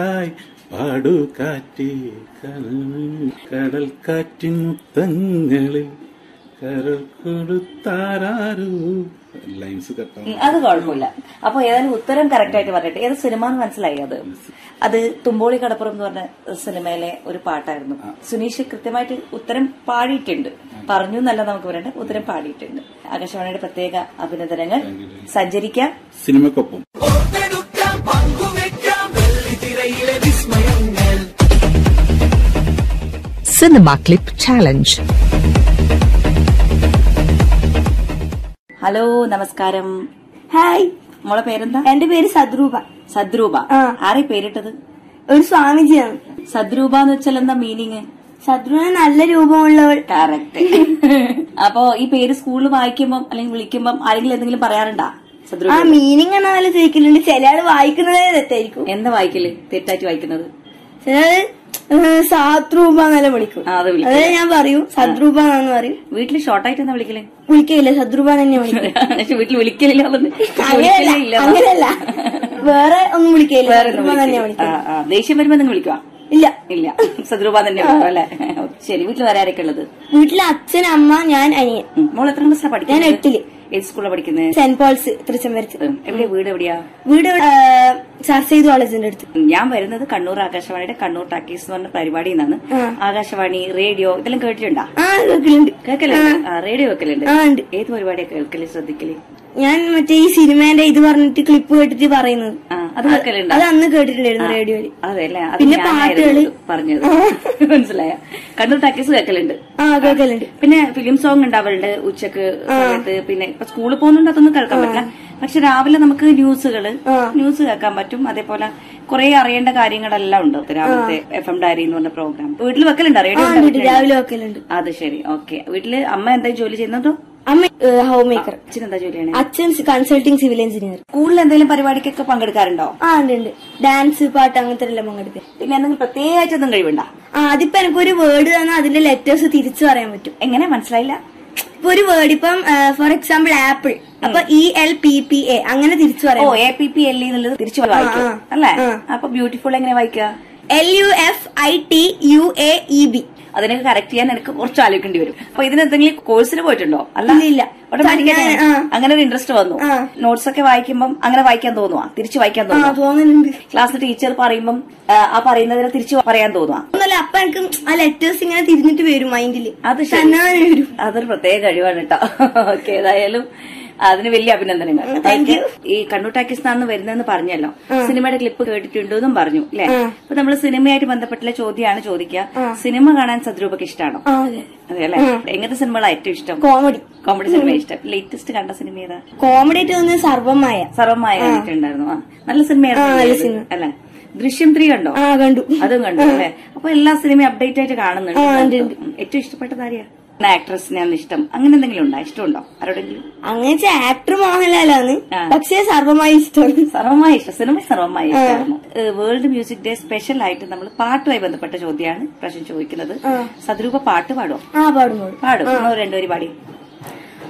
ായി പാടു കാറ്റി കടൽ കാറ്റിൻ മുത്തങ്ങളിൽ കരൾ കൊടുത്താരോ ലൈൻസ് കട്ടാ ഉം, അത് കുഴപ്പമില്ല അപ്പൊ ഏതായാലും ഉത്തരം കറക്റ്റ് ആയിട്ട് പറഞ്ഞിട്ട് ഏത് സിനിമ എന്ന് മനസ്സിലായി അത് അത് തുമ്പോളി കടപ്പുറം എന്ന് പറഞ്ഞ സിനിമയിലെ ഒരു പാട്ടായിരുന്നു സുനീഷ് കൃത്യമായിട്ട് ഉത്തരം പാടിയിട്ടുണ്ട് പറഞ്ഞു എന്നല്ല നമുക്ക് പറയണ്ട ഉത്തരം പാടിയിട്ടുണ്ട് ആകാശവാണിയുടെ പ്രത്യേക അഭിനന്ദനങ്ങൾ സഞ്ചരിക്കാം സിനിമക്കൊപ്പം Cinema Clip Challenge. ഹലോ നമസ്കാരം ഹായ് മോളെ പേരെന്താ എന്റെ പേര് സദ്രൂപ സദ്രൂപ ആ. ആരെ പേരിട്ടത് ഒരു സ്വാമിജിയാണ് സദ്രൂപ എന്ന് വെച്ചാൽ എന്താ മീനിങ് സദ്രൂപ നല്ല രൂപമുള്ളവൾ കറക്റ്റ് അപ്പോ ഈ പേര് സ്കൂളിൽ വായിക്കുമ്പം അല്ലെങ്കിൽ വിളിക്കുമ്പം ആരെങ്കിലും എന്തെങ്കിലും പറയാറുണ്ടാ ആ സദ്രൂപ മീനിങ് എന്ന പോലെ ചോദിക്കലുണ്ട് ചില ആള് വായിക്കുന്നതേ തെറ്റായിരിക്കും എന്താ വായിക്കല് തെറ്റായിട്ട് വായിക്കുന്നത് ചിലത് സാത്രൂപ എന്നെല്ലാം വിളിക്കും ആ, അത് വിളിക്കും. അതെ ഞാൻ പറയും സദ്രൂപ എന്ന് പറയും വീട്ടില് ഷോർട്ടായിട്ട് എന്താ വിളിക്കല് വിളിക്കയില്ല സദ്രൂപ തന്നെ വിളിക്കും പക്ഷെ വീട്ടിൽ വിളിക്കലില്ല അതുകൊണ്ട് അങ്ങനെയല്ല വിളിക്കലേ ഇല്ല. അങ്ങനെയല്ല വേറെ ഒന്നും വിളിക്കയില്ല വേറെ സദ്രൂപ ഒന്നും തന്നെ വിളിക്കലില്ല. വിളിക്കും ആ, ആ. ദേഷ്യം വരുമ്പോ നിങ്ങൾ വിളിക്കുക ഇല്ല ഇല്ല സദ്രൂപ തന്നെ വിളിക്കും അല്ലെ ശരി വീട്ടിൽ വേറെ ആരൊക്കെ ഉള്ളത് വീട്ടിലെ അച്ഛൻ അമ്മ ഞാൻ അനിയൻ ഉം. മോൾ എത്ര ക്ലാസ്സിലാണ് ഞാൻ പഠിക്കുന്നത് എട്ടില് ഏത് സ്കൂളിലാണ് പഠിക്കുന്നത് സെന്റ് പോൾസ് തൃച്ചംബരത്ത് ഉം. എവിടെയാ വീട് എവിടെയാ വീട് ചർച്ച ചെയ്തു കോളേജിന്റെ അടുത്ത് ഞാൻ വരുന്നത് കണ്ണൂർ ആകാശവാണിയുടെ കണ്ണൂർ ടാക്കീസ് എന്ന് പറഞ്ഞ പരിപാടിയിൽ നിന്നാണ് ആകാശവാണി റേഡിയോ ഇതെല്ലാം കേട്ടിട്ടുണ്ടാ ആ കേൾക്കലുണ്ട് കേൾക്കലുണ്ട് ആ, റേഡിയോ വെക്കലുണ്ട് ആ ഉണ്ട് ഏത് പരിപാടിയാ കേൾക്കല് ശ്രദ്ധിക്കല് ഞാൻ മറ്റേ ഈ സിനിമേന്റെ ഇത് പറഞ്ഞിട്ട് ക്ലിപ്പ് കേട്ടിട്ട് പറയുന്നത് ആ, അത് കേൾക്കലുണ്ട് അത് അന്ന് കേട്ടിട്ടുണ്ടായിരുന്നു റേഡിയോയില് അതെ അല്ലേ അത് പിന്നെ ഞാനായിരുന്നു പാട്ടുകള്. പറഞ്ഞത് മനസ്സിലായ കണ്ണൂർ ടാക്കീസ് കേൾക്കലുണ്ട് ആ കേൾക്കലുണ്ട് പിന്നെ ഫിലിം സോങ് ഉണ്ടാവലുണ്ട് ഉച്ചക്ക് സമയത്ത് പിന്നെ ഇപ്പൊ സ്കൂളിൽ പോകുന്നുണ്ട് അതൊന്നും കേൾക്കാൻ പറ്റില്ല പക്ഷെ രാവിലെ നമുക്ക് ന്യൂസുകള് ന്യൂസ് കേൾക്കാൻ പറ്റും അതേപോലെ കുറെ അറിയേണ്ട കാര്യങ്ങളെല്ലാം ഉണ്ട് രാവിലത്തെ എഫ് എം ഡയറി എന്ന് പറഞ്ഞ പ്രോഗ്രാം വീട്ടിൽ വെക്കലുണ്ടോ റേഡിയോ ആ ഉണ്ട് രാവിലെ വെക്കലുണ്ട് അത് ശരി ഓക്കെ വീട്ടില് അമ്മ എന്താ ജോലി ചെയ്യുന്നതോ അമ്മ ഹോം മേക്കർ അച്ഛൻ എന്താ ജോലി ചെയ്യണേ അച്ഛൻ കൺസൾട്ടിങ് സിവിൽ എഞ്ചിനീയർ സ്കൂളിൽ എന്തെങ്കിലും പരിപാടിക്കൊക്കെ പങ്കെടുക്കാറുണ്ടോ ആ ഉണ്ട് ഉണ്ട് ഡാൻസ് പാട്ട് അങ്ങനത്തെ എല്ലാം പങ്കെടുക്കുക പിന്നെ എന്തെങ്കിലും പ്രത്യേകമായിട്ടൊന്നും കഴിവുണ്ടോ ആ അതിപ്പോ എനിക്കൊരു വേർഡ് തന്നാൽ അതിന്റെ ലെറ്റേഴ്സ് തിരിച്ചു പറയാൻ പറ്റും എങ്ങനെ മനസ്സിലായില്ല ഇപ്പൊ ഒരു വേർഡ് ഇപ്പം ഫോർ എക്സാമ്പിൾ ആപ്പിൾ അപ്പൊ E L P P A അങ്ങനെ തിരിച്ചു ഓ പറയാം എ പി പി എൽ എന്നുള്ളത് തിരിച്ചു വായിക്കും ആ, അല്ലേ ആ. അപ്പൊ ബ്യൂട്ടിഫുൾ എങ്ങനെ വായിക്കുക L U F I T U A E B അതിനൊക്കെ കറക്റ്റ് ചെയ്യാൻ എനിക്ക് കുറച്ച് ആലോചിക്കേണ്ടി വരും അപ്പൊ ഇതിന് എന്തെങ്കിലും കോഴ്സിന് പോയിട്ടുണ്ടോ അല്ല ഇല്ല. Automatic ആയിട്ട് തന്നെ, ആ. അങ്ങനെ ഒരു ഇൻട്രസ്റ്റ് വന്നു ആ. നോട്ട്സ് ഒക്കെ വായിക്കുമ്പോൾ അങ്ങനെ വായിക്കാൻ തോന്നുവാ തിരിച്ചു വായിക്കാൻ ആ തോന്നുവാ തോന്നുന്നുണ്ട് ക്ലാസ് ടീച്ചർ പറയുമ്പോൾ ആ പറയുന്നതിനെ തിരിച്ചു പറയാൻ തോന്നുവാ ഒന്നല്ല അപ്പൊ എനിക്ക് ആ ലെറ്റേഴ്സ് ഇങ്ങനെ തിരിഞ്ഞിട്ട് വരും മൈൻഡില് അത് ശരി. തന്നെ വരും അതൊരു പ്രത്യേക കഴിവാണ് കേട്ടോ ഓക്കെ ഏതായാലും അതിന് വലിയ അഭിനന്ദനങ്ങൾ Thank you. ഈ കണ്ണൂർ ടാക്കീസ് നിന്നാണ് വരുന്നതെന്ന് പറഞ്ഞല്ലോ സിനിമയുടെ ക്ലിപ്പ് കേട്ടിട്ടുണ്ടെന്നും പറഞ്ഞു അല്ലെ അപ്പൊ നമ്മൾ സിനിമയായിട്ട് ബന്ധപ്പെട്ടുള്ള ചോദ്യമാണ് ചോദിക്കുക സിനിമ കാണാൻ സദ്രൂപക്ക് ഇഷ്ടമാണോ ആ അതെ അതെ അല്ലെ എങ്ങനത്തെ സിനിമകളാണ് ഏറ്റവും ഇഷ്ടം കോമഡി കോമഡി സിനിമ ഇഷ്ടം ലേറ്റസ്റ്റ് കണ്ട സിനിമ ഏതാ കോമഡി ആയിട്ട് തോന്നുന്നത് സർവമായ സർവമായ കണ്ടിട്ടുണ്ടായിരുന്നു ആ നല്ല സിനിമയായിരുന്നു അല്ലെ ദൃശ്യം ത്രീ കണ്ടോ ആ കണ്ടു അതും കണ്ടു അല്ലെ അപ്പൊ എല്ലാ സിനിമയും അപ്ഡേറ്റ് ആയിട്ട് ആ, ഉണ്ട്, കാണുന്നുണ്ട് ഉണ്ട്. ഉം. ഏറ്റവും ഇഷ്ടപ്പെട്ടത് ആരെയാ ആക്ട്രസിനെയാണ് ഇഷ്ടം അങ്ങനെ എന്തെങ്കിലും ഉണ്ടോ ഇഷ്ടമുണ്ടോ ആരോടെങ്കിലും അങ്ങനെ ആക്ടർ മോഹൻലാലാണ് ആ. പക്ഷേ സർവമായി ഇഷ്ടമാണ് സർവമായ ഇഷ്ടം സിനിമ സർവമായ ഇഷ്ടമാണ് വേൾഡ് മ്യൂസിക് ഡേ സ്പെഷ്യൽ ആയിട്ട് നമ്മൾ പാട്ടുമായി ബന്ധപ്പെട്ട ചോദ്യമാണ് പ്രശ്നം ചോദിക്കുന്നത് സദ്രൂപ പാട്ട് പാടുമോ ആ പാടുമ്പോൾ പാടും ഒന്ന് രണ്ടുപേര് പാടി